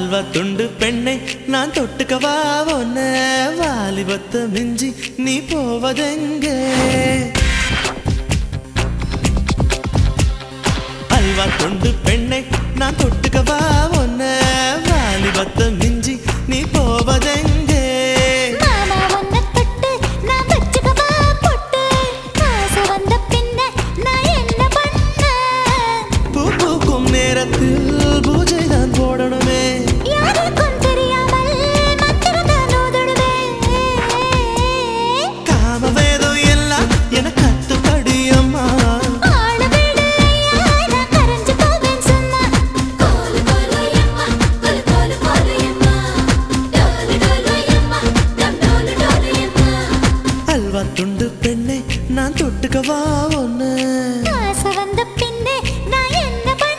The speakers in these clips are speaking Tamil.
அல்வா துண்டு பெண்ணை நான் தொட்டுக்கவா ஒன்ன வாலிபத்த மிஞ்சி நீ போவதெங்கே அல்வா துண்டு பெண்ணை நான் தொட்டுக்கவா ஒன்ன வாலிபத்த மிஞ்சி நீ போவதெங்கே மாமா உன்னை தொட்டு நான் வச்சுக்கவா பொட்டு காசு வந்த பின்ன நான் என்ன பண்ண பூ பூக்கும் நேரத்தில் பூஜை தான் போடணுமே யாருக்கும் தெரியாமல் மந்திரம் தான் ஓதுடுவேன் காம வேதம் எல்லாம் என கத்துப்படி அம்மா ஆள விடு ஐயா, நான் கரைஞ்சு போவேன் சும்மா. கோலு கோலு எம்மா, கோலு கோலு கோலு எம்மா. டோலு டோலு எம்மா, டம் டோலு டோலு எம்மா. அல்வா துண்டு பெண்ணை நான் தொட்டுக்கவா ஒன்னு ஆசை வந்த பின்னே நான் என்ன பண்ண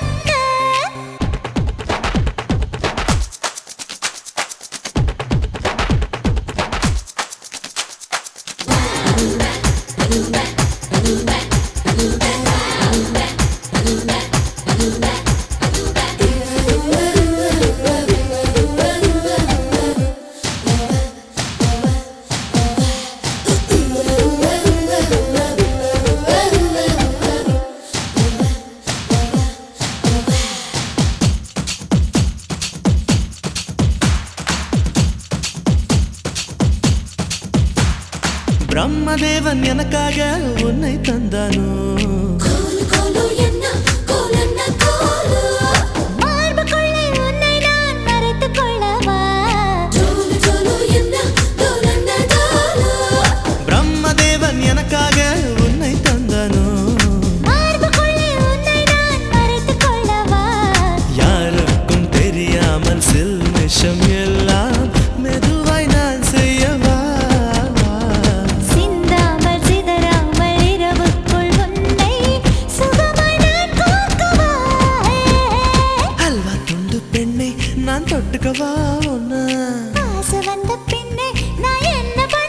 பிரம்மதேவன் எனக்காக உன்னை தந்தானோ கோலு கோலு என்ன கோலன்ன கோலு மார்புக்குள்ளே உன்னை நான் மறைத்துக் கொள்ளவா ஜோலு ஜோலு என்ன கோலன்ன கோலு பிரம்மதேவன் எனக்காக உன்னை தந்தானோ மார்புக்குள்ளே உன்னை நான் மறைத்துக் கொள்ளவா யாருக்கும் தெரியாமல் சில்மிஷம் எல்லாம் மெதுவாய் நான் செய்யவா சிந்தாமல் சிதறாமல் இரவுக்குள் உன்னை சுகமாய் நான் கோக்கவா அல்வா துண்டு பெண்ணை நான் தொட்டுக்கவா ஒன்னு ஆசை வந்த பின்னே நான் என்ன பண்ண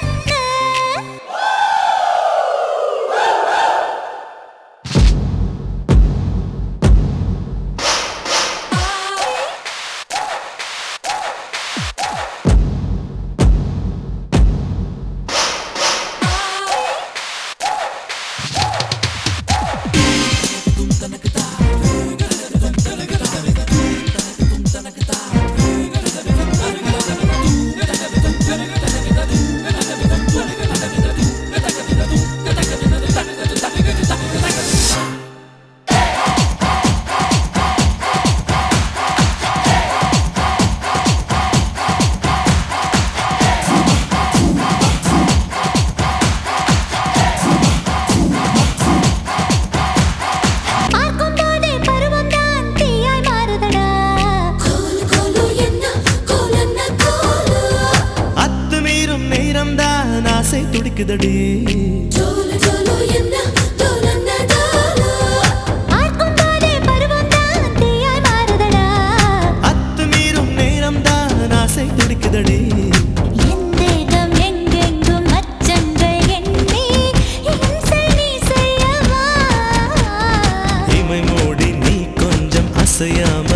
பார்க்கும் போதே பருவம் தான் தீயாய் மாறுதடா கோலு கோலு என்ன கோலன்ன கோலு அத்துமீறும் நேரம் தான் ஆசை துடிக்குதடி ஜோலு ஜோலு என்ன கோலன்ன கோலு பார்க்கும் போதே பருவம் தான் தீயாய் மாறுதடா அத்துமீறும் நேரம் தான் ஆசை துடிக்குதடி என் தேகம் எங்கெங்கும் அச்சங்கள் எண்ணி இம்சை நீ செய்யவா இமை மூடி நீ கொஞ்சம் அசையாம